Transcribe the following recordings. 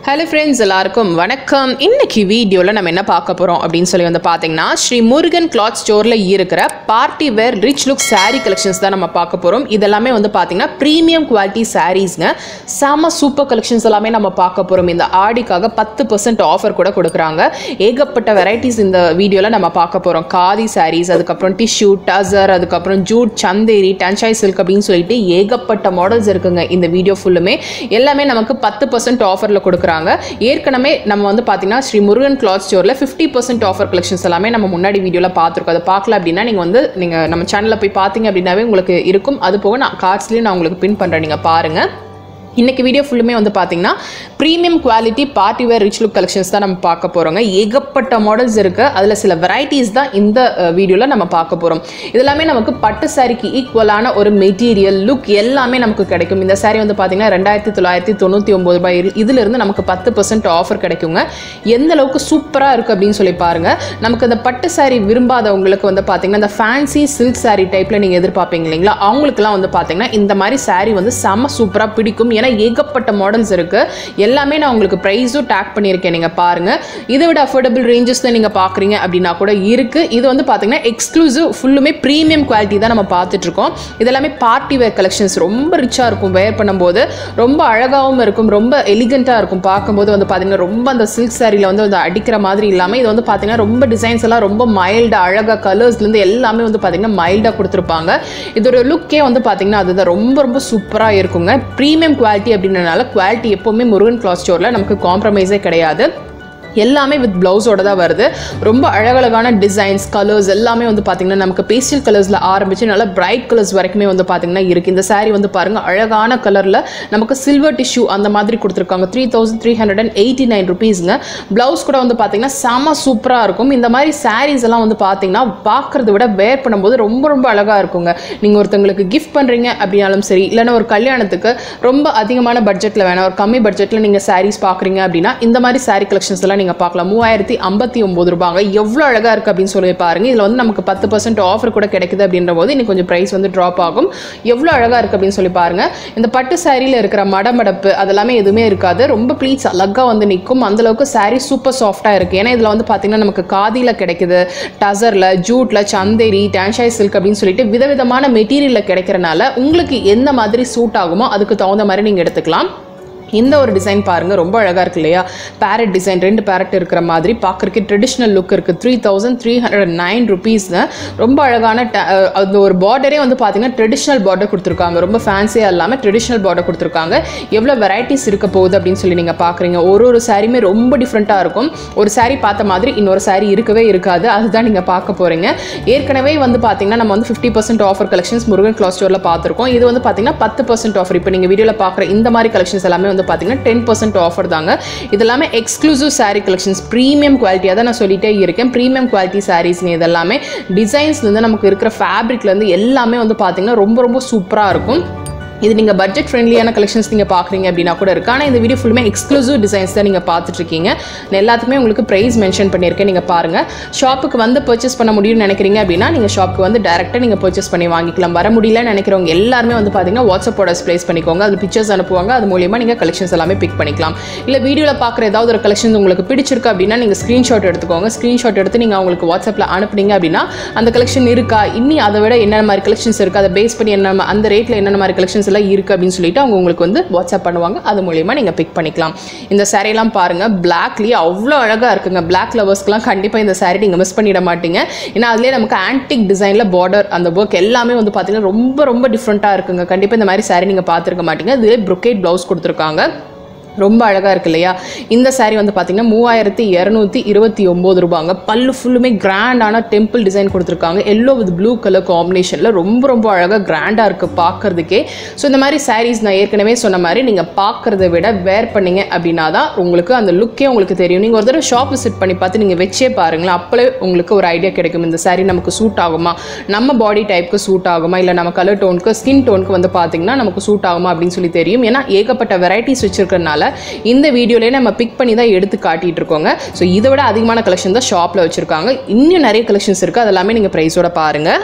hello friends எல்லாருக்கும் வணக்கம் இன்னைக்கு வீடியோவில் நம்ம என்ன பார்க்க போகிறோம் அப்படின்னு சொல்லி வந்து பார்த்தீங்கன்னா ஸ்ரீ முருகன் கிளாத் ஸ்டோரில் இருக்கிற party wear rich look saree collections தான் நம்ம பார்க்க போகிறோம் இதெல்லாமே வந்து பார்த்தீங்கன்னா ப்ரீமியம் குவாலிட்டி சாரீஸ்ங்க செம சூப்பர் கலெக்ஷன்ஸ் எல்லாமே நம்ம பார்க்க போகிறோம் இந்த ஆடிக்காக பத்து பர்சன்ட் ஆஃபர் கூட கொடுக்குறாங்க ஏகப்பட்ட வெரைட்டிஸ் இந்த வீடியோவில் நம்ம பார்க்க போகிறோம் காதி sarees அதுக்கப்புறம் டிஷ்யூ டசர் அதுக்கப்புறம் ஜூட் சந்தேரி டன்ஷாய் சில்க் அப்படின்னு சொல்லிட்டு ஏகப்பட்ட மாடல்ஸ் இருக்குங்க இந்த வீடியோ ஃபுல்லுமே எல்லாமே நமக்கு பத்து பர்சன்ட் ஆஃபரில் கொடுக்குறாங்க ஏற்கனவே நம்ம வந்து பார்த்தீங்கன்னா ஸ்ரீ முருகன் கிளாத் ஸ்டோரில் ஃபிஃப்டி பர்சன்ட் ஆஃபர் கலெக்ஷன்ஸ் எல்லாமே நம்ம முன்னாடி வீடியோவில் பார்த்துருக்கோம் அதை பார்க்கல அப்படின்னா நீங்கள் வந்து நீங்கள் நம்ம சேனலில் போய் பார்த்தீங்க அப்படின்னாவே உங்களுக்கு இருக்கும் அது போக நான் கார்ட்ஸ்லேயும் நான் உங்களுக்கு பின் பண்ணுறேன் நீங்கள் பாருங்கள் இன்னைக்கு வீடியோ ஃபுல்லுமே வந்து பார்த்தீங்கன்னா premium quality party wear rich look collections தான் நம்ம பார்க்க போகிறோங்க ஏகப்பட்ட மாடல்ஸ் இருக்குது அதில் சில வெரைட்டிஸ் தான் இந்த வீடியோவில் நம்ம பார்க்க போகிறோம் இதெல்லாமே நமக்கு பட்டு சாரிக்கு ஈக்குவலான ஒரு மெட்டீரியல் லுக் எல்லாமே நமக்கு கிடைக்கும் இந்த சாரி வந்து பார்த்தீங்கன்னா ரெண்டாயிரத்தி தொள்ளாயிரத்தி தொண்ணூற்றி ஒம்பது ரூபாய் இரு- இதிலிருந்து நமக்கு பத்து பர்சன்ட் ஆஃபர் கிடைக்குங்க எந்த அளவுக்கு சூப்பராக இருக்குது அப்படின்னு சொல்லி பாருங்கள் நமக்கு இந்த பட்டு சாரி விரும்பாதவங்களுக்கு வந்து பார்த்தீங்கன்னா இந்த ஃபேன்சி சில்க் சாரி டைப்பில் நீங்கள் எதிர்பார்ப்பீங்க இல்லைங்களா அவங்களுக்குலாம் வந்து பார்த்தீங்கன்னா இந்த மாதிரி சாரி வந்து செம்ம சூப்பராக பிடிக்கும் ஏன்னா ஏகப்பட்ட மாடல்ஸ் இருக்குது எல்லாமே நான் உங்களுக்கு ப்ரைஸும் டேக் பண்ணியிருக்கேன் நீங்கள் பாருங்கள் இதை விட அஃபோர்டபுள் ரேஞ்சஸில் நீங்கள் பார்க்குறீங்க அப்படின்னா கூட இருக்குது இது வந்து பார்த்தீங்கன்னா எக்ஸ்க்ளூசிவ் ஃபுல்லுமே ப்ரீமியம் குவாலிட்டி தான் நம்ம பார்த்துட்ருக்கோம் இதெல்லாமே பார்ட்டி வேர் கலெக்ஷன்ஸ் ரொம்ப ரிச்சாக இருக்கும் வேர் பண்ணும்போது ரொம்ப அழகாகவும் இருக்கும் ரொம்ப எலிகண்ட்டாக இருக்கும் பார்க்கும்போது வந்து பார்த்தீங்கன்னா ரொம்ப அந்த சில்க் சாரியில் வந்து அந்த அடிக்கிற மாதிரி இல்லாமல் இது வந்து பார்த்தீங்கன்னா ரொம்ப டிசைன்ஸ் எல்லாம் ரொம்ப மைல்டாக அழகாக கலர்ஸ்லேருந்து எல்லாமே வந்து பார்த்தீங்கன்னா மைல்டாக கொடுத்துருப்பாங்க இதோட லுக்கே வந்து பார்த்தீங்கன்னா அதுதான் ரொம்ப ரொம்ப சூப்பராக இருக்குங்க ப்ரீமியம் குவாலிட்டி அப்படின்றனால குவாலிட்டி எப்போவுமே முருகன் கிளாத் ஸ்டோரில் நமக்கு காம்ப்ரமைஸே கிடையாது எல்லாமே வித் ப்ளவுஸோட தான் வருது ரொம்ப அழகழகான டிசைன்ஸ் கலர்ஸ் எல்லாமே வந்து பார்த்தீங்கன்னா நமக்கு பேஸ்டல் கலர்ஸில் ஆரம்பிச்சு நல்லா பிரைட் கலர்ஸ் வரைக்குமே வந்து பார்த்தீங்கன்னா இருக்குது இந்த saree வந்து பாருங்கள் அழகான கலரில் நமக்கு சில்வர் டிஷ்யூ அந்த மாதிரி கொடுத்துருக்காங்க three thousand three hundred and eighty nine ருபீஸுங்க ப்ளவுஸ் கூட வந்து பார்த்தீங்கன்னா செம சூப்பராக இருக்கும் இந்த மாதிரி sarees எல்லாம் வந்து பார்த்தீங்கன்னா பார்க்குறத விட வேர் பண்ணும்போது ரொம்ப ரொம்ப அழகாக இருக்குங்க நீங்கள் ஒருத்தங்களுக்கு கிஃப்ட் பண்ணுறீங்க அப்படின்னாலும் சரி இல்லைன்னா ஒரு கல்யாணத்துக்கு ரொம்ப அதிகமான பட்ஜெட்டில் வேணாம் ஒரு கம்மி பட்ஜெட்டில் நீங்கள் sarees பார்க்குறீங்க அப்படின்னா இந்த மாதிரி saree கலெக்ஷன்ஸ் எல்லாம் நீங்கள் பார்க்கலாம் மூவாயிரத்தி ஐம்பத்தி ஒம்பது ரூபாங்க எவ்வளோ அழகாக இருக்குது அப்படின்னு சொல்லி பாருங்க இதில் வந்து நமக்கு பத்து பர்சன்ட் ஆஃபர் கூட கிடைக்குது அப்படின்ற போது இன்னும் கொஞ்சம் ப்ரைஸ் வந்து ட்ராப் ஆகும் எவ்வளோ அழகாக இருக்குது அப்படின்னு சொல்லி பாருங்க இந்த பட்டு சாரியில் இருக்கிற மடமடப்பு அதெல்லாமே எதுவுமே இருக்காது ரொம்ப ப்ளீட்ஸ் அழகாக வந்து நிற்கும் அந்தளவுக்கு saree சூப்பர் சாஃப்டாக இருக்குது ஏன்னா இதில் வந்து பார்த்தீங்கன்னா நமக்கு காதியில் கிடைக்குது டசரில் ஜூட்டில் சந்தேரி டான்ஷாய் சில்க் அப்படின்னு சொல்லிட்டு விதவிதமான மெட்டீரியலில் கிடைக்கிறனால உங்களுக்கு எந்த மாதிரி சூட் ஆகுமோ அதுக்கு தகுந்த மாதிரி நீங்கள் எடுத்துக்கலாம் இந்த ஒரு டிசைன் பாருங்க ரொம்ப அழகாக இருக்கு இல்லையா பேரட் டிசைன் ரெண்டு பேரட் இருக்கிற மாதிரி பார்க்கறதுக்கு ட்ரெடிஷ்னல் லுக் இருக்குது three thousand three hundred nine ருபீஸ்ங்க ரொம்ப அழகான ta- அஹ் அந்த ஒரு பார்டரே வந்து பார்த்தீங்கன்னா ட்ரெடிஷ்னல் பார்டர் கொடுத்துருக்காங்க ரொம்ப ஃபேன்சியாக இல்லாமல் ட்ரெடிஷ்னல் பார்டர் கொடுத்துருக்காங்க எவ்வளோ வெரைட்டிஸ் இருக்க போகுது அப்படின்னு சொல்லி நீங்கள் பார்க்குறீங்க ஒரு ஒரு சாரியுமே ரொம்ப டிஃப்ரெண்ட்டாக இருக்கும் ஒரு saree பார்த்த மாதிரி இன்னொரு saree இருக்கவே இருக்காது அதுதான் நீங்கள் பார்க்க போகிறீங்க ஏற்கனவே வந்து பார்த்தீங்கன்னா நம்ம வந்து fifty percent offer collections Murugan cloth ஸ்டோரில் பார்த்துருக்கோம் இது வந்து பார்த்தீங்கன்னா பத்து பர்சன்ட் ஆஃபர் இப்போ நீங்கள் வீடியோவில் பார்க்குற இந்த மாதிரி கலெக்ஷன்ஸ் எல்லாமே வந்து பார்த்தீங்கன்னா டென் பர்சன்ட் ஆஃபர் தாங்க இது எல்லாமே எக்ஸ்க்ளூசிவ் saree கலெக்ஷன்ஸ் ப்ரீமியம் குவாலிட்டியாக தான் நான் சொல்லிட்டே இருக்கேன் ப்ரீமியம் குவாலிட்டி சாரீஸ்னு இதெல்லாமே டிசைன்ஸ்லேருந்து நமக்கு இருக்கிற ஃபேப்ரிக்லேருந்து எல்லாமே வந்து பார்த்தீங்கன்னா ரொம்ப ரொம்ப சூப்பராக இருக்கும் இது நீங்கள் பட்ஜெட் ஃப்ரெண்ட்லியான கலெக்ஷன்ஸ் நீங்கள் பார்க்குறீங்க அப்படின்னா கூட இருக்கு ஆனால் இந்த வீடியோ ஃபுல்லுமே எக்ஸ்க்ளூசிவ் டிசைன்ஸ் தான் நீங்கள் பார்த்துட்ருக்கீங்க நான் எல்லாத்துக்குமே உங்களுக்கு ப்ரைஸ் மென்ஷன் பண்ணியிருக்கேன் நீங்கள் பாருங்கள் ஷாப்புக்கு வந்து பர்ச்சேஸ் பண்ண முடியும்னு நினைக்கிறீங்க அப்படின்னா நீங்கள் ஷாப்புக்கு வந்து டேரெக்டாக நீங்கள் பர்ச்சேஸ் பண்ணி வாங்கிக்கலாம் வர முடியலன்னு நினைக்கிறவங்க எல்லாருமே வந்து பார்த்தீங்கன்னா வாட்ஸ்அப் ஆர்டர்ஸ் ப்ளேஸ் பண்ணிக்கோங்க அது பிக்சர்ஸ் அனுப்புவாங்க அது மூலியமாக நீங்கள் கலெக்ஷன்ஸ் எல்லாமே பிக் பண்ணிக்கலாம் இல்லை வீடியோவில் பார்க்குற ஏதாவது ஒரு கலெக்ஷன் உங்களுக்கு பிடிச்சிருக்கு அப்படின்னா நீங்கள் ஸ்க்ரீன்ஷாட் எடுத்துக்கோங்க ஸ்க்ரீன்ஷாட் எடுத்து நீங்கள் அவங்களுக்கு வாட்ஸ்அப்பில் அனுப்புனீங்க அப்படின்னா அந்த கலெக்ஷன் இருக்கா இன்னி அதை விட என்னென்ன மாதிரி கலெக்ஷன்ஸ் இருக்குது அதை பேஸ் பண்ணி என்ன அந்த ரேட்டில் என்னென்ன மாதிரி கலெக்ஷன்ஸ் எல்லாம் இருக்குது அப்படின்னு சொல்லிட்டு அவங்க உங்களுக்கு வந்து வாட்ஸ்அப் பண்ணுவாங்க அது மூலியமாக நீங்கள் பிக் பண்ணிக்கலாம் இந்த saree எல்லாம் பாருங்கள் பிளாக்லேயே அவ்வளோ அழகாக இருக்குங்க பிளாக் லவர்ஸ்க்குலாம் கண்டிப்பாக இந்த saree நீங்கள் மிஸ் பண்ணிட மாட்டீங்க ஏன்னா அதுலேயே நமக்கு ஆன்டிக் டிசைனில் பார்டர் அந்த ஒர்க் எல்லாமே வந்து பார்த்தீங்கன்னா ரொம்ப ரொம்ப டிஃப்ரெண்ட்டாக இருக்குங்க கண்டிப்பாக இந்த மாதிரி saree நீங்கள் பார்த்துருக்க மாட்டீங்க இதுலேயே brocade ப்ளவுஸ் கொடுத்துருக்காங்க ரொம்ப அழகாக இருக்கு இல்லையா இந்த saree வந்து பார்த்தீங்கன்னா மூவாயிரத்தி இரநூத்தி இருபத்தி ஒம்பது ரூபாங்க பல்லு ஃபுல்லுமே கிராண்டான டெம்பிள் டிசைன் கொடுத்துருக்காங்க எல்லோ வித் ப்ளூ கலர் காம்பினேஷனில் ரொம்ப ரொம்ப அழகாக கிராண்டாக இருக்குது பார்க்கறதுக்கே ஸோ இந்த மாதிரி sarees நான் ஏற்கனவே சொன்ன மாதிரி நீங்கள் பார்க்குறத விட வேர் பண்ணீங்க அப்படின்னா தான் உங்களுக்கு அந்த லுக்கே உங்களுக்கு தெரியும் நீங்கள் ஒரு தடவை ஷாப் விசிட் பண்ணி பார்த்து நீங்கள் வச்சே பாருங்களேன் அப்போவே உங்களுக்கு ஒரு ஐடியா கிடைக்கும் இந்த saree நமக்கு சூட் ஆகுமா நம்ம பாடி டைப்புக்கு சூட் ஆகுமா இல்லை நம்ம கலர் டோனுக்கு ஸ்கின் டோனுக்கு வந்து பார்த்தீங்கன்னா நமக்கு சூட் ஆகுமா அப்படின்னு சொல்லி தெரியும் ஏன்னா ஏகப்பட்ட வெரைட்டிஸ் வச்சிருக்கறனால இந்த வீடியோலேயே நம்ம பிக் பண்ணி தான் எடுத்து காட்டிட்டு இருக்கோங்க ஸோ இதை விட அதிகமான கலெக்ஷன் தான் ஷாப்பில் வச்சுருக்காங்க இன்னும் நிறைய கலெக்ஷன்ஸ் இருக்குது அதெல்லாமே நீங்கள் ப்ரைஸோட பாருங்கள்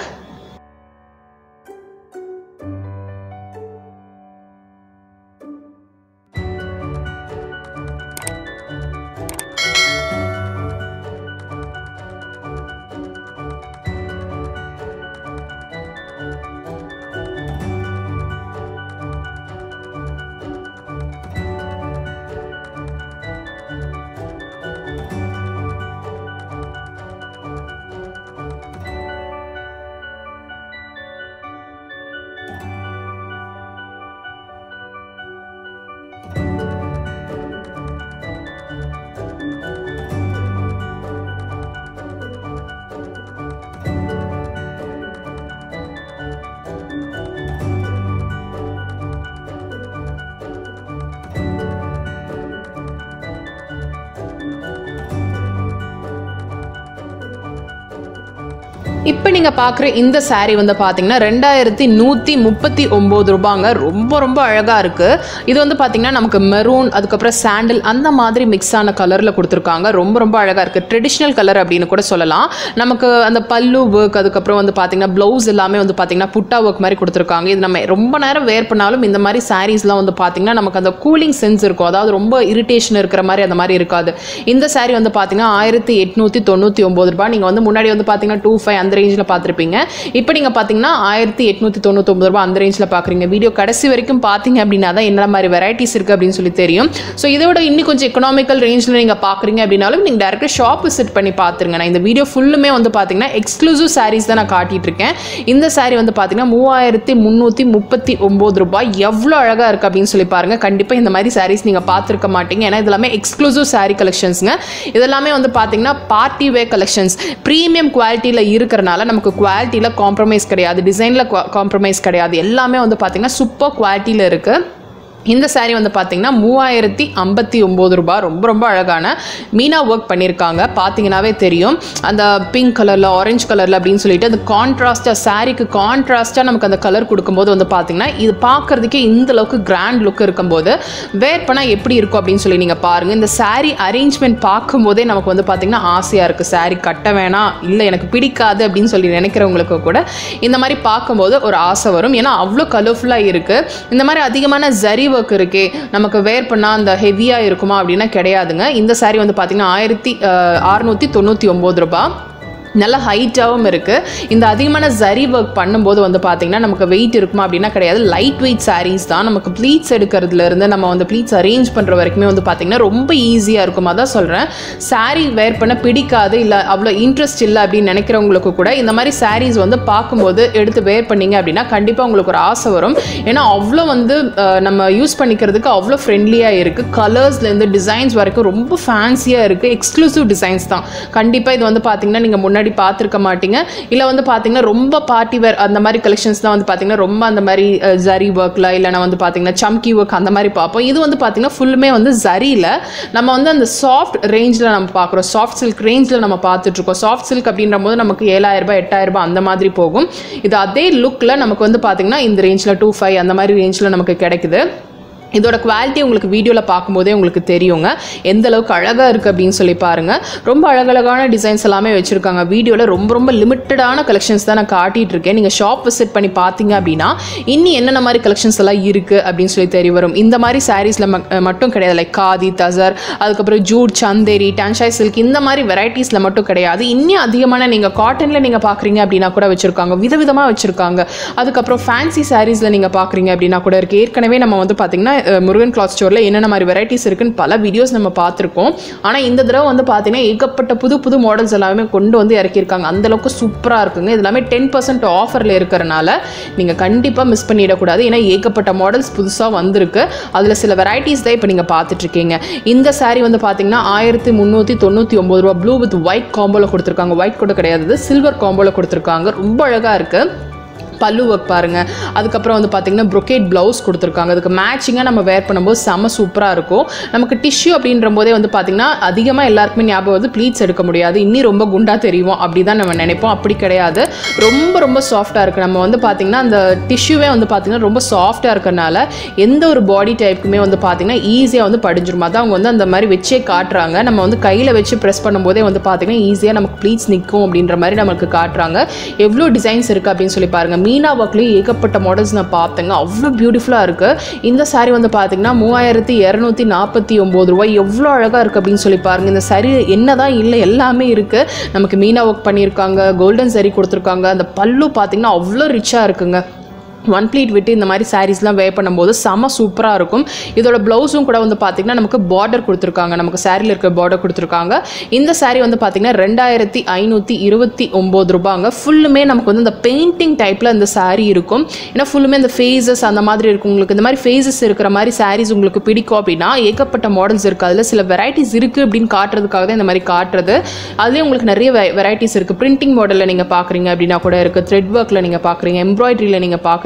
இப்போ நீங்கள் பார்க்குற இந்த saree வந்து பார்த்தீங்கன்னா ரெண்டாயிரத்தி நூற்றி முப்பத்தி ஒம்பது ரூபாங்க ரொம்ப ரொம்ப அழகாக இருக்குது இது வந்து பார்த்தீங்கன்னா நமக்கு மெரூன் அதுக்கப்புறம் சாண்டில் அந்த மாதிரி மிக்ஸ் ஆன கலரில் கொடுத்துருக்காங்க ரொம்ப ரொம்ப அழகாக இருக்குது ட்ரெடிஷ்னல் கலர் அப்படின்னு கூட சொல்லலாம் நமக்கு அந்த பல்லு ஒர்க் அதுக்கப்புறம் வந்து பார்த்தீங்கன்னா ப்ளவுஸ் எல்லாமே வந்து பார்த்தீங்கன்னா புட்டா ஒர்க் மாதிரி கொடுத்துருக்காங்க இது நம்ம ரொம்ப நேரம் வேர் பண்ணாலும் இந்த மாதிரி சாரீஸ்லாம் வந்து பார்த்தீங்கன்னா நமக்கு அந்த கூலிங் சென்ஸ் இருக்கும் அதாவது ரொம்ப இரிட்டேஷன் இருக்கிற மாதிரி அந்த மாதிரி இருக்காது இந்த saree வந்து பார்த்தீங்கன்னா ஆயிரத்தி எட்நூற்றி தொண்ணூற்றி ஒம்பது ரூபாய் நீங்கள் வந்து முன்னாடி வந்து பார்த்தீங்கன்னா டூ ஃபைவ் அந்த ரேஞ்சில் பார்த்துருப்பீங்க இப்போ நீங்கள் பார்த்தீங்கன்னா ஆயிரத்தி எட்நூற்றி தொண்ணூத்தொம்பது ரூபாய் அந்த ரேஞ்சில் பார்க்குறீங்க வீடியோ கடைசி வரைக்கும் பார்த்தீங்க அப்படின்னா தான் என்ன மாதிரி வெரைட்டிஸ் இருக்குது அப்படின்னு சொல்லி தெரியும் ஸோ இதோட இன்னும் கொஞ்சம் எக்கனாமிக்கல் ரேஞ்சில் நீங்கள் பார்க்குறீங்க அப்படின்னாலும் நீங்கள் டேரெக்டாக ஷாப் விசிட் பண்ணி பார்த்துருங்க நான் இந்த வீடியோ ஃபுல்லுமே வந்து பார்த்தீங்கன்னா எக்ஸ்க்ளூசிவ் சாரீஸ் தான் நான் காட்டிட்டு இருக்கேன் இந்த saree வந்து பார்த்தீங்கன்னா மூவாயிரத்தி முந்நூற்றி முப்பத்தி ஒம்பது ரூபாய் எவ்வளோ அழகாக இருக்குது அப்படின்னு சொல்லி பாருங்கள் கண்டிப்பாக இந்த மாதிரி சாரீஸ் நீங்கள் பார்த்துருக்க மாட்டீங்க ஏன்னா இதெல்லாமே எக்ஸ்க்ளூசிவ் saree கலெக்ஷன்ஸுங்க இதெல்லாமே வந்து பார்த்தீங்கன்னா பார்ட்டி வே கலெக்ஷன்ஸ் ப்ரீமியம் குவாலிட்டியில் இருக்கிறனால நமக்கு குவாலிட்டியில் காம்ப்ரமைஸ் கிடையாது டிசைனில் காம்ப்ரமைஸ் கிடையாது எல்லாமே வந்து பார்த்தீங்கன்னா சூப்பர் குவாலிட்டியில் இருக்குது இந்த saree வந்து பார்த்தீங்கன்னா மூவாயிரத்தி ஐம்பத்தி ஒம்பது ரூபாய் ரொம்ப ரொம்ப அழகான மீனா ஒர்க் பண்ணியிருக்காங்க பார்த்தீங்கன்னாவே தெரியும் அந்த பிங்க் கலரில் ஆரஞ்சு கலரில் அப்படின்னு சொல்லிட்டு அந்த கான்ட்ராஸ்ட்டாக சாரீக்கு கான்ட்ராஸ்ட்டாக நமக்கு அந்த கலர் கொடுக்கும்போது வந்து பார்த்தீங்கன்னா இது பார்க்கறதுக்கே இந்த அளவுக்கு கிராண்ட் லுக் இருக்கும்போது வேர் பண்ணால் எப்படி இருக்கும் அப்படின்னு சொல்லி நீங்கள் பாருங்கள் இந்த saree அரேஞ்ச்மெண்ட் பார்க்கும்போதே நமக்கு வந்து பார்த்தீங்கன்னா ஆசையாக இருக்குது saree கட்ட வேணாம் இல்லை எனக்கு பிடிக்காது அப்படின்னு சொல்லி நினைக்கிறவங்களுக்கு கூட இந்த மாதிரி பார்க்கும்போது ஒரு ஆசை வரும் ஏன்னா அவ்வளோ கலர்ஃபுல்லாக இருக்குது இந்த மாதிரி அதிகமான ஜரி ஒர்க் இருக்கே நமக்கு வேர் பண்ணால் அந்த ஹெவியாக இருக்குமா அப்படின்னா கிடையாதுங்க இந்த saree வந்து பார்த்தீங்கன்னா ஆயிரத்தி அறுநூற்றி தொண்ணூற்றி ஒம்பது ரூபாய் நல்ல ஹைட்டாகவும் இருக்குது இந்த அதிகமான ஜரி ஒர்க் பண்ணும்போது வந்து பார்த்திங்கன்னா நமக்கு வெயிட் இருக்குமா அப்படின்னா கிடையாது லைட் வெயிட் sarees தான் நமக்கு ப்ளீட்ஸ் எடுக்கிறதுலேருந்து நம்ம வந்து ப்ளீட்ஸ் அரேஞ்ச் பண்ணுற வரைக்குமே வந்து பார்த்திங்கன்னா ரொம்ப ஈஸியாக இருக்கும் அதான் சொல்கிறேன் saree வேர் பண்ண பிடிக்காது இல்லை அவ்வளோ இன்ட்ரெஸ்ட் இல்லை அப்படின்னு நினைக்கிறவங்களுக்கு கூட இந்த மாதிரி sarees வந்து பார்க்கும்போது எடுத்து வேர் பண்ணீங்க அப்படின்னா கண்டிப்பாக உங்களுக்கு ஒரு ஆசை வரும் ஏன்னா அவ்வளோ வந்து அஹ், நம்ம யூஸ் பண்ணிக்கிறதுக்கு அவ்வளோ ஃப்ரெண்ட்லியாக இருக்குது கலர்ஸ்லேருந்து டிசைன்ஸ் வரைக்கும் ரொம்ப ஃபேன்சியாக இருக்குது எக்ஸ்க்ளூசிவ் டிசைன்ஸ் தான் கண்டிப்பாக இது வந்து பார்த்தீங்கன்னா நீங்கள் முன்னாடி பார்த்துருக்க மாட்டீங்க இல்லை வந்து பார்த்தீங்கன்னா ரொம்ப பார்ட்டி வேர் அந்த மாதிரி கலெக்ஷன்ஸ் தான் வந்து பார்த்தீங்கன்னா ரொம்ப அந்த மாதிரி அஹ், ஜரி ஒர்க்கில் இல்லைனா வந்து பார்த்தீங்கன்னா சம்கி ஒர்க் அந்த மாதிரி பார்ப்போம் இது வந்து பார்த்தீங்கன்னா ஃபுல்லுமே வந்து ஜரியில் நம்ம வந்து அந்த சாஃப்ட் ரேஞ்சில் நம்ம பார்க்குறோம் சாஃப்ட் சில்க் ரேஞ்சில் நம்ம பார்த்துட்ருக்கோம் சாஃப்ட் சில்க் அப்படின்ற போது நமக்கு ஏழாயிரம் ரூபாய் எட்டாயிரம் ரூபாய் அந்த மாதிரி போகும் இது அதே லுக்கில் நமக்கு வந்து பார்த்தீங்கன்னா இந்த ரேஞ்சில் டூ ஃபைவ் அந்த மாதிரி ரேஞ்சில் நமக்கு கிடைக்குது இதோட குவாலிட்டி உங்களுக்கு வீடியோவில் பார்க்கும்போதே உங்களுக்கு தெரியுங்க எந்த அளவுக்கு அழகாக இருக்குது அப்படின்னு சொல்லி பாருங்கள் ரொம்ப அழகழகான டிசைன்ஸ் எல்லாமே வச்சுருக்காங்க வீடியோவில் ரொம்ப ரொம்ப லிமிட்டடான கலெக்ஷன்ஸ் தான் நான் காட்டிகிட்டு இருக்கேன் நீங்கள் ஷாப் விசிட் பண்ணி பார்த்தீங்க அப்படின்னா இன்னி என்னென்ன மாதிரி கலெக்ஷன்ஸ் எல்லாம் இருக்குது அப்படின்னு சொல்லி தெரிய வரும் இந்த மாதிரி சாரீஸில் மட்டும் கிடையாது லைக் காதி தசர் அதுக்கப்புறம் ஜூட் சந்தேரி டான்ஷாய் சில்க் இந்த மாதிரி வெரைட்டிஸில் மட்டும் கிடையாது இன்னும் அதிகமான நீங்கள் காட்டனில் நீங்கள் பார்க்குறீங்க அப்படின்னா கூட வச்சுருக்காங்க விதவிதமாக வச்சுருக்காங்க அதுக்கப்புறம் ஃபேன்சி சாரீஸில் நீங்கள் பார்க்குறீங்க அப்படின்னா கூட இருக்குது ஏற்கனவே நம்ம வந்து பார்த்தீங்கன்னா அஹ், முருகன் கிளாத் ஸ்டோரில் என்னென்ன மாதிரி வெரைட்டிஸ் இருக்குன்னு பல வீடியோஸ் நம்ம பார்த்துருக்கோம் ஆனால் இந்த தடவை வந்து பார்த்தீங்கன்னா ஏகப்பட்ட புது புது மாடல்ஸ் எல்லாமே கொண்டு வந்து இறக்கியிருக்காங்க அந்த அளவுக்கு சூப்பராக இருக்குங்க இது எல்லாமே டென் பர்சன்ட் ஆஃபரில் இருக்கிறனால நீங்கள் கண்டிப்பாக மிஸ் பண்ணிடக்கூடாது ஏன்னா ஏகப்பட்ட மாடல்ஸ் புதுசாக வந்திருக்கு அதில் சில வெரைட்டிஸ் தான் இப்போ நீங்கள் பார்த்துட்ருக்கீங்க இந்த saree வந்து பார்த்தீங்கன்னா ஆயிரத்தி முந்நூற்றி தொண்ணூற்றி ஒம்பது ரூபா ப்ளூ வித் ஒயிட் காம்போவில் கொடுத்துருக்காங்க ஒயிட் கூட கிடையாது சில்வர் காம்போவில் கொடுத்துருக்காங்க ரொம்ப அழகாக இருக்குது பல்லு ஒர்க் பாருங்க அதுக்கப்புறம் வந்து பார்த்தீங்கன்னா brocade ப்ளவுஸ் கொடுத்துருக்காங்க அதுக்கு மேட்சிங்காக நம்ம வேர் பண்ணும்போது செம்ம சூப்பராக இருக்கும் நமக்கு டிஷ்யூ அப்படின்ற போதே வந்து பார்த்தீங்கன்னா அதிகமாக எல்லாருக்குமே ஞாபகம் வந்து ப்ளீட்ஸ் எடுக்க முடியாது இன்னும் ரொம்ப குண்டா தெரியும் அப்படி தான் நம்ம நினைப்போம் அப்படி கிடையாது ரொம்ப ரொம்ப சாஃப்டாக இருக்குது நம்ம வந்து பார்த்தீங்கன்னா அந்த டிஷ்யூவே வந்து பார்த்தீங்கன்னா ரொம்ப சாஃப்டாக இருக்கறனால எந்த ஒரு பாடி டைப்புக்குமே வந்து பார்த்தீங்கன்னா ஈஸியாக வந்து படிஞ்சிரும் அதான் அவங்க வந்து அந்த மாதிரி வச்சே காட்டுறாங்க நம்ம வந்து கையில் வச்சு ப்ரெஸ் பண்ணும்போதே வந்து பார்த்தீங்கன்னா ஈஸியாக நமக்கு ப்ளீட்ஸ் நிற்கும் அப்படின்ற மாதிரி நமக்கு காட்டுறாங்க எவ்வளோ டிசைன்ஸ் இருக்குது அப்படின்னு சொல்லி பாருங்கள் மீனா ஒர்க்லேயும் ஏகப்பட்ட மாடல்ஸ் நான் பார்த்தேங்க அவ்வளோ பியூட்டிஃபுல்லாக இருக்குது இந்த saree வந்து பார்த்தீங்கன்னா மூவாயிரத்தி இரநூத்தி நாற்பத்தி ஒம்பது ரூபாய் எவ்வளோ அழகாக இருக்குது அப்படின்னு சொல்லி பாருங்கள் இந்த saree என்னதான் இல்லை எல்லாமே இருக்குது நமக்கு மீனா ஒர்க் பண்ணியிருக்காங்க கோல்டன் saree கொடுத்துருக்காங்க அந்த பல்லு பார்த்தீங்கன்னா அவ்வளோ ரிச்சாக இருக்குங்க ஒன் ப்ளீட் விட்டு இந்த மாதிரி சாரீஸ்லாம் வே பண்ணும்போது செம சூப்பராக இருக்கும் இதோட ப்ளவுஸும் கூட வந்து பார்த்திங்கன்னா நமக்கு பார்டர் கொடுத்துருக்காங்க நமக்கு சாரியில் இருக்க பார்டர் கொடுத்துருக்காங்க இந்த saree வந்து பார்த்திங்கன்னா ரெண்டாயிரத்தி ஐநூற்றி இருபத்தி ஒம்பது ரூபாங்க ஃபுல்லுமே நமக்கு வந்து இந்த பெயிண்டிங் டைப்பில் இந்த saree இருக்கும் ஏன்னா ஃபுல்லுமே இந்த ஃபேஸஸ் அந்த மாதிரி இருக்கும் உங்களுக்கு இந்த மாதிரி ஃபேஸஸ் இருக்கிற மாதிரி sarees உங்களுக்கு பிடிக்கும் அப்படின்னா ஏகப்பட்ட மாடல்ஸ் இருக்குது அதில் சில வெரைட்டிஸ் இருக்குது அப்படின்னு காட்டுறதுக்காக தான் இந்த மாதிரி காட்டுறது அதுலேயே உங்களுக்கு நிறைய வெரைட்டிஸ் இருக்குது பிரிண்டிங் மாடலில் நீங்கள் பார்க்குறீங்க அப்படின்னா கூட இருக்குது த்ரெட் ஒர்க்கில் நீங்கள் பார்க்குறீங்க எம்ப்ராய்டரியில் நீங்கள் பார்க்குறீங்க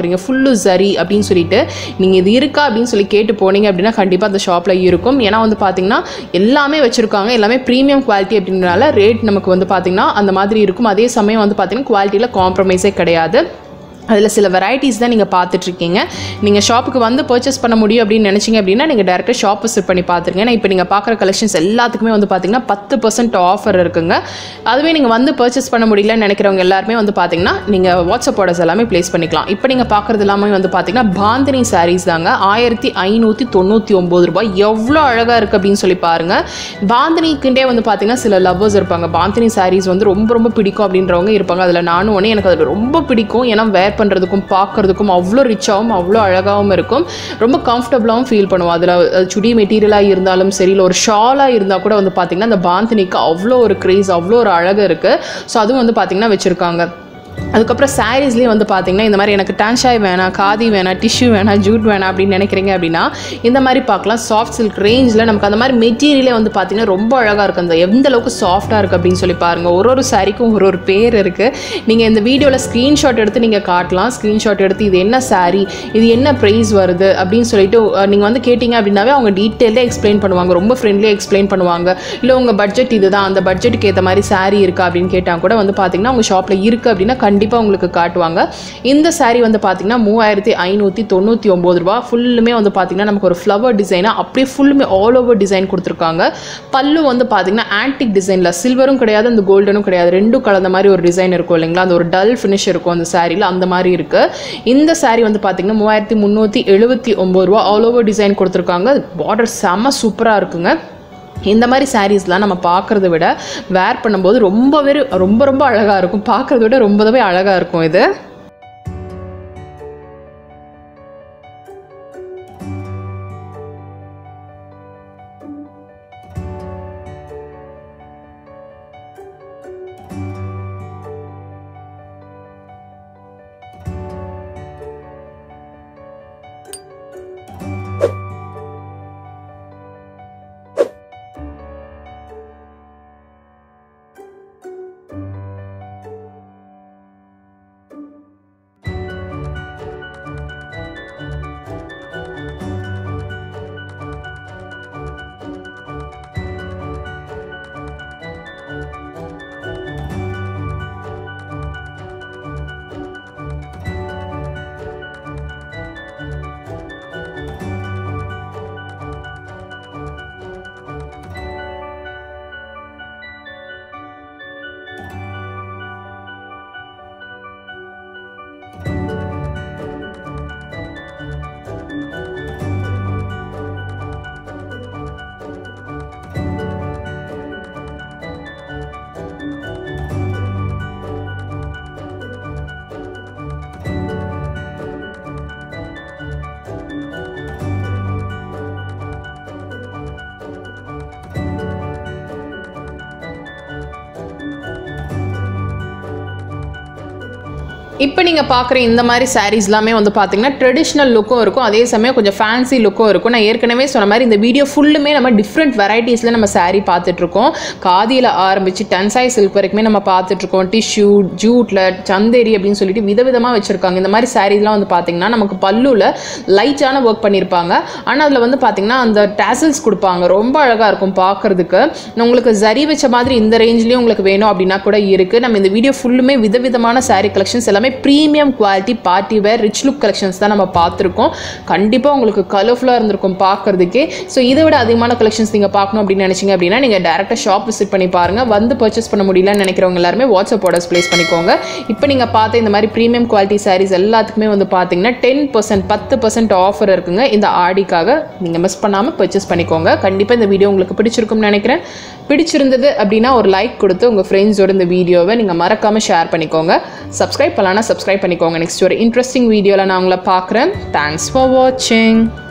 பார்க்குறீங்க ஃபுல்லு சரி அப்படின்னு சொல்லிட்டு நீங்கள் இது இருக்கா அப்படின்னு சொல்லி கேட்டு போனீங்க அப்படின்னா கண்டிப்பாக அந்த ஷாப்பில் இருக்கும் ஏன்னா வந்து பார்த்தீங்கன்னா எல்லாமே வச்சுருக்காங்க எல்லாமே ப்ரீமியம் குவாலிட்டி அப்படின்றனால ரேட் நமக்கு வந்து பார்த்தீங்கன்னா அந்த மாதிரி இருக்கும் அதே சமயம் வந்து பார்த்தீங்கன்னா குவாலிட்டியில் காம்ப்ரமைஸே கிடையாது அதில் சில வெரைட்டிஸ் தான் நீங்கள் பார்த்துட்ருக்கீங்க நீங்கள் ஷாப்புக்கு வந்து பர்ச்சேஸ் பண்ண முடியும் அப்படின்னு நினச்சிங்க அப்படின்னா நீங்கள் டேரெக்டாக ஷாப் விசிட் பண்ணி பார்த்துருங்க ஏன்னா இப்போ நீங்கள் பார்க்குற கலெக்ஷன்ஸ் எல்லாத்துக்குமே வந்து பார்த்தீங்கன்னா பத்து பர்சன்ட் ஆஃபர் இருக்குங்க அதுவே நீங்கள் வந்து பர்ச்சேஸ் பண்ண முடியலன்னு நினைக்கிறவங்க எல்லாருமே வந்து பார்த்தீங்கன்னா நீங்கள் வாட்ஸ்அப் ஆர்டர்ஸ் எல்லாமே ப்ளேஸ் பண்ணிக்கலாம் இப்போ நீங்கள் பார்க்குறது எல்லாமே வந்து பார்த்தீங்கன்னா பாந்தினி சாரீஸ் தாங்க ஆயிரத்தி ஐநூற்றி தொண்ணூற்றி ஒம்பது ரூபாய் எவ்வளோ அழகாக இருக்குது அப்படின்னு சொல்லி பாருங்கள் பாந்தினிக்குண்டே வந்து பார்த்தீங்கன்னா சில லவ்வர்ஸ் இருப்பாங்க பாந்தினி சாரீஸ் வந்து ரொம்ப ரொம்ப பிடிக்கும் அப்படின்றவங்க இருப்பாங்க அதில் நானும் ஒன்று எனக்கு அது ரொம்ப பிடிக்கும் ஏன்னா வேர் பண்ணுறதுக்கும் பார்க்குறதுக்கும் அவ்வளோ ரிச்சாகவும் அவ்வளோ அழகாகவும் இருக்கும் ரொம்ப கம்ஃபர்டபுளாகவும் ஃபீல் பண்ணுவோம் அதில் சுடி மெட்டீரியலாக இருந்தாலும் சரி இல்லை ஒரு ஷாலாக இருந்தால் கூட வந்து பார்த்திங்கன்னா அந்த பாந்தினிக்கு அவ்வளோ ஒரு க்ரேஸ் அவ்வளோ ஒரு அழகு இருக்குது ஸோ அதுவும் வந்து பார்த்திங்கன்னா வச்சுருக்காங்க அதுக்கப்புறம் சாரீஸ்லேயே வந்து பார்த்தீங்கன்னா இந்த மாதிரி எனக்கு டான்ஷாய் வேணாம் காதி வேணாம் டிஷ்யூ வேணாம் ஜூட் வேணாம் அப்படின்னு நினைக்கிறீங்க அப்படின்னா இந்த மாதிரி பார்க்கலாம் சாஃப்ட் சில்க் ரேஞ்சில் நமக்கு அந்த மாதிரி மெட்டீரியலே வந்து பார்த்தீங்கன்னா ரொம்ப அழகாக இருக்குது அந்த எந்த அளவுக்கு சாஃப்டாக இருக்குது அப்படின்னு சொல்லி பாருங்கள் ஒரு ஒரு சாரிக்கும் ஒரு ஒரு பேர் இருக்குது நீங்கள் இந்த வீடியோவில் ஸ்க்ரீன்ஷாட் எடுத்து நீங்கள் காட்டலாம் ஸ்க்ரீன்ஷாட் எடுத்து இது என்ன சாரீ இது என்ன ப்ரைஸ் வருது அப்படின்னு சொல்லிட்டு நீங்கள் வந்து கேட்டிங்க அப்படின்னாவே அவங்க டீட்டெயிலே எக்ஸ்பிளைன் பண்ணுவாங்க ரொம்ப ஃப்ரெண்ட்லியாக எக்ஸ்பிளைன் பண்ணுவாங்க இல்லை உங்கள் பட்ஜெட் இதுதான் அந்த பட்ஜெட்டுக்கு ஏற்ற மாதிரி சாரீ இருக்கா அப்படின்னு கேட்டால் கூட வந்து பார்த்தீங்கன்னா உங்கள் ஷாப்பில் இருக்குது அப்படின்னா கண்டிப்பாக உங்களுக்கு காட்டுவாங்க இந்த saree வந்து பார்த்தீங்கன்னா மூவாயிரத்தி ஐநூற்றி தொண்ணூற்றி ஒம்பது ரூபா ஃபுல்லுமே வந்து பார்த்தீங்கன்னா நமக்கு ஒரு ஃப்ளவர் டிசைனாக அப்படியே ஃபுல்லுமே ஆல் ஓவர் டிசைன் கொடுத்துருக்காங்க பல்லு வந்து பார்த்தீங்கன்னா ஆன்டிக் டிசைனில் சில்வரும் கிடையாது அந்த கோல்டனும் கிடையாது ரெண்டும் கலந்த மாதிரி ஒரு டிசைன் இருக்கும் இல்லைங்களா அந்த ஒரு டல் ஃபினிஷ் இருக்கும் அந்த சாரியில் அந்த மாதிரி இருக்குது இந்த saree வந்து பார்த்தீங்கன்னா மூவாயிரத்தி முந்நூற்றி எழுபத்தி ஒம்பது ரூபா ஆல் ஓவர் டிசைன் கொடுத்துருக்காங்க பார்டர் செம்ம சூப்பராக இருக்குங்க இந்த மாதிரி சாரீஸ்லாம் நம்ம பார்க்குறத விட வேர் பண்ணும்போது ரொம்பவே ரொம்ப ரொம்ப அழகாக இருக்கும் பார்க்குறத விட ரொம்பவே அழகாக இருக்கும் இது இப்போ நீங்கள் பார்க்குற இந்த மாதிரி sarees எல்லாமே வந்து பார்த்தீங்கன்னா ட்ரெடிஷ்னல் லுக்கும் இருக்கும் அதே சமயம் கொஞ்சம் ஃபேன்சி லுக்கும் இருக்கும் நான் ஏற்கனவே சொன்ன மாதிரி இந்த வீடியோ ஃபுல்லுமே நம்ம டிஃப்ரெண்ட் வெரைட்டிஸில் நம்ம saree பார்த்துட்ருக்கோம் காதியில் ஆரம்பித்து டன்சாய் சில்க் வரைக்குமே நம்ம பார்த்துட்ருக்கோம் டிஷ்யூ ஜூட்டில் சந்தேரி அப்படின்னு சொல்லிட்டு விதவிதமாக வச்சுருக்காங்க இந்த மாதிரி சாரீஸ்லாம் வந்து பார்த்தீங்கன்னா நமக்கு பல்லுவில் லைட்டான ஒர்க் பண்ணியிருப்பாங்க ஆனால் அதில் வந்து பார்த்தீங்கன்னா அந்த டேசல்ஸ் கொடுப்பாங்க ரொம்ப அழகாக இருக்கும் பார்க்குறதுக்கு உங்களுக்கு ஜரி வச்ச மாதிரி இந்த ரேஞ்ச்லேயும் உங்களுக்கு வேணும் அப்படின்னா கூட இருக்குது நம்ம இந்த வீடியோ ஃபுல்லுமே விதவிதமான saree கலெக்ஷன்ஸ் எல்லாமே premium quality party wear rich look collections தான் நம்ம பார்த்துருக்கோம் கண்டிப்பாக உங்களுக்கு கலர்ஃபுல்லாக இருந்திருக்கும் பார்க்குறதுக்கே ஸோ இதை விட அதிகமான கலெக்ஷன்ஸ் நீங்கள் பார்க்கணும் அப்படின்னு நினச்சிங்க அப்படின்னா நீங்கள் டேரெக்டாக ஷாப் விசிட் பண்ணி பாருங்கள் வந்து பர்ச்சேஸ் பண்ண முடியலன்னு நினைக்கிறவங்க எல்லாருமே வாட்ஸ்அப் ஆர்டர்ஸ் ப்ளேஸ் பண்ணிக்கோங்க இப்போ நீங்கள் பார்த்த இந்த மாதிரி ப்ரீமியம் குவாலிட்டி sarees எல்லாத்துக்குமே வந்து பார்த்தீங்கன்னா டென் பர்சன்ட் பத்து பர்சன்ட் ஆஃபர் இருக்குங்க இந்த ஆடிக்காக நீங்கள் மிஸ் பண்ணாமல் பர்ச்சேஸ் பண்ணிக்கோங்க கண்டிப்பாக இந்த வீடியோ உங்களுக்கு பிடிச்சிருக்கும்னு நினைக்கிறேன் பிடிச்சிருந்தது அப்படின்னா ஒரு லைக் கொடுத்து உங்கள் ஃப்ரெண்ட்ஸோட இந்த வீடியோவை நீங்கள் மறக்காமல் ஷேர் பண்ணிக்கோங்க சப்ஸ்கிரைப் பண்ணலான்னா சப்ஸ்கிரைப் பண்ணிக்கோங்க நெக்ஸ்ட் ஒரு இன்ட்ரெஸ்டிங் வீடியோவில் நான் உங்களை பார்க்குறேன் தேங்க்ஸ் ஃபார் வாட்சிங்